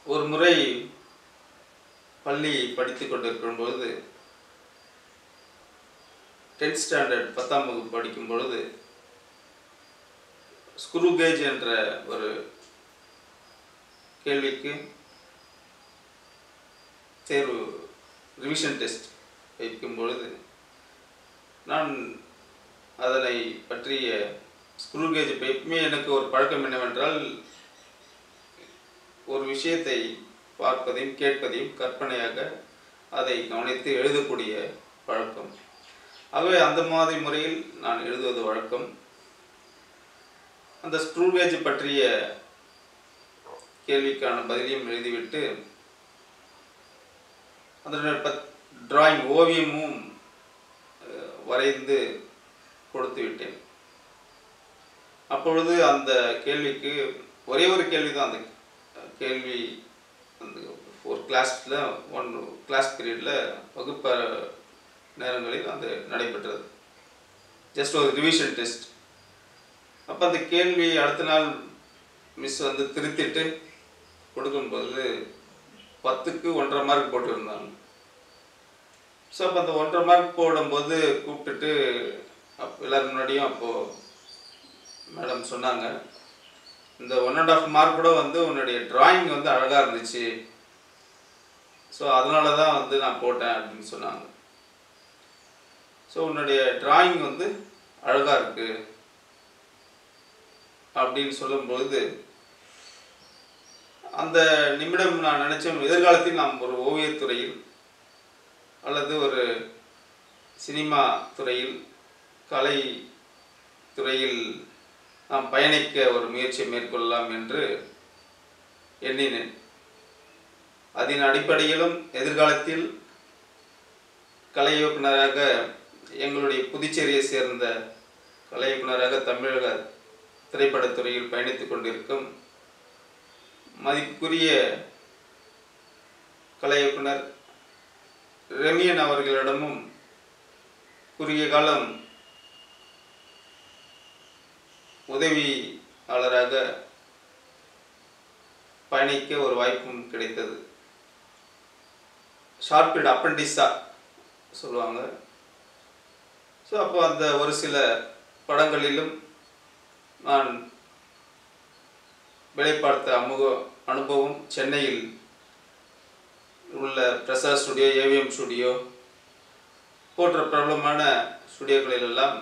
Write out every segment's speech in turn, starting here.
ஒரு முறை பள்ளி படித்து கொண்டிருக்கும் பொழுது டென்த் ஸ்டாண்டர்ட் பத்தாம் வகுப்பு படிக்கும் பொழுது ஸ்க்ரூ கேஜ் என்ற ஒரு கேள்விக்கு தேர்வு ரிவிஷன் டெஸ்ட் வைக்கும் பொழுது நான் அதனை பற்றிய ஸ்க்ரூ கேஜ் இப்போ எப்பவுமே எனக்கு ஒரு பழக்கம் என்னவென்றால் ஒரு விஷயத்தை பார்ப்பதையும் கேட்பதையும் கற்பனையாக அதை கவனித்து எழுதக்கூடிய பழக்கம் ஆகவே அந்த மாதிரி முறையில் நான் எழுதுவது வழக்கம் அந்த ஸ்க்ரூ கேஜ் பற்றிய கேள்விக்கான பதிலையும் எழுதிவிட்டு அதனுடைய பத் டிராயிங் ஓவியமும் அஹ், வரைந்து கொடுத்து விட்டேன் அப்பொழுது அந்த கேள்விக்கு ஒரே ஒரு கேள்வி தான் அந்த கேள்வி அந்த ஒரு கிளாஸில் ஒன் கிளாஸ் பீரியடில் வகுப்பு நேரங்களில் அந்த நடைபெற்றது ஜஸ்ட் ஒரு ரிவிஷன் டெஸ்ட் அப்போ அந்த கேள்வி அடுத்த நாள் மிஸ் வந்து திருத்திட்டு கொடுக்கும்போது பத்துக்கு ஒன்றரை மார்க் போட்டிருந்தாங்க ஸோ அப்போ அந்த ஒன்றரை மார்க் போடும்போது கூப்பிட்டுட்டு அப்போ எல்லாரும் முன்னாடியும் அப்போது மேடம் சொன்னாங்க இந்த ஒன் அண்ட் ஆஃப் மார்க் கூட வந்து உன்னுடைய டிராயிங் வந்து அழகாக இருந்துச்சு ஸோ அதனால தான் வந்து நான் போட்டேன் அப்படின்னு சொன்னாங்க ஸோ உன்னுடைய டிராயிங் வந்து அழகாக இருக்கு அப்படின்னு சொல்லும்பொழுது அந்த நிமிடம் நான் நினைச்சேன் எதிர்காலத்தில் நாம் ஒரு ஓவியத்துறையில் அல்லது ஒரு சினிமா துறையில் கலை துறையில் நாம் பயணிக்க ஒரு முயற்சியை மேற்கொள்ளலாம் என்று எண்ணினேன் அதன் அடிப்படையிலும் எதிர்காலத்தில் கலை இயக்குனராக எங்களுடைய புதுச்சேரியை சேர்ந்த கலை இயக்குனராக தமிழக திரைப்படத்துறையில் பயணித்துக் கொண்டிருக்கும் மதிப்புக்குரிய கலை இயக்குனர் ரெமியன் அவர்களிடமும் குறுகிய காலம் உதவியாளராக பயணிக்க ஒரு வாய்ப்பும் கிடைத்தது ஷார்பிட் அப்ரண்டிஸா சொல்லுவாங்க ஸோ அப்போ அந்த ஒரு சில படங்களிலும் நான் வேலை பார்த்த அமுக அனுபவம் சென்னையில் உள்ள பிரசாத் ஸ்டுடியோ ஏவிஎம் ஸ்டுடியோ போன்ற பிரபலமான ஸ்டுடியோக்களிலெல்லாம்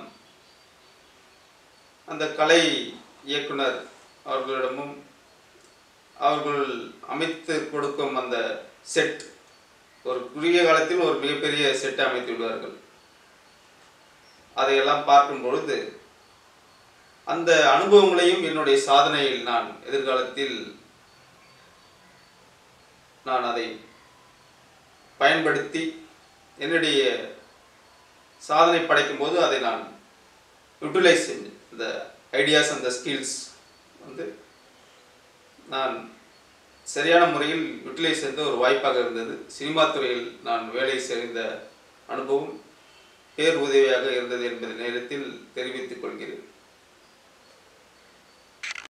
அந்த கலை இயக்குனர் அவர்களிடமும் அவர்கள் அமைத்து கொடுக்கும் அந்த செட் ஒரு குறுகிய காலத்தில் ஒரு மிகப்பெரிய செட்டை அமைத்து விடுவார்கள் அதையெல்லாம் பார்க்கும் பொழுது அந்த அனுபவங்களையும் என்னுடைய சாதனையில் நான் எதிர்காலத்தில் நான் அதை பயன்படுத்தி என்னுடைய சாதனை படைக்கும்போது அதை நான் யூட்டிலைஸ் செஞ்சேன் இந்த ஐடியாஸ் அந்த ஸ்கில்ஸ் வந்து நான் சரியான முறையில் யூட்டிலைஸ் செய்த ஒரு வாய்ப்பாக இருந்தது சினிமா துறையில் நான் வேலை செய்த அனுபவம் பேர் உதவியாக இருந்தது என்பதை நேரத்தில் தெரிவித்துக் கொள்கிறேன்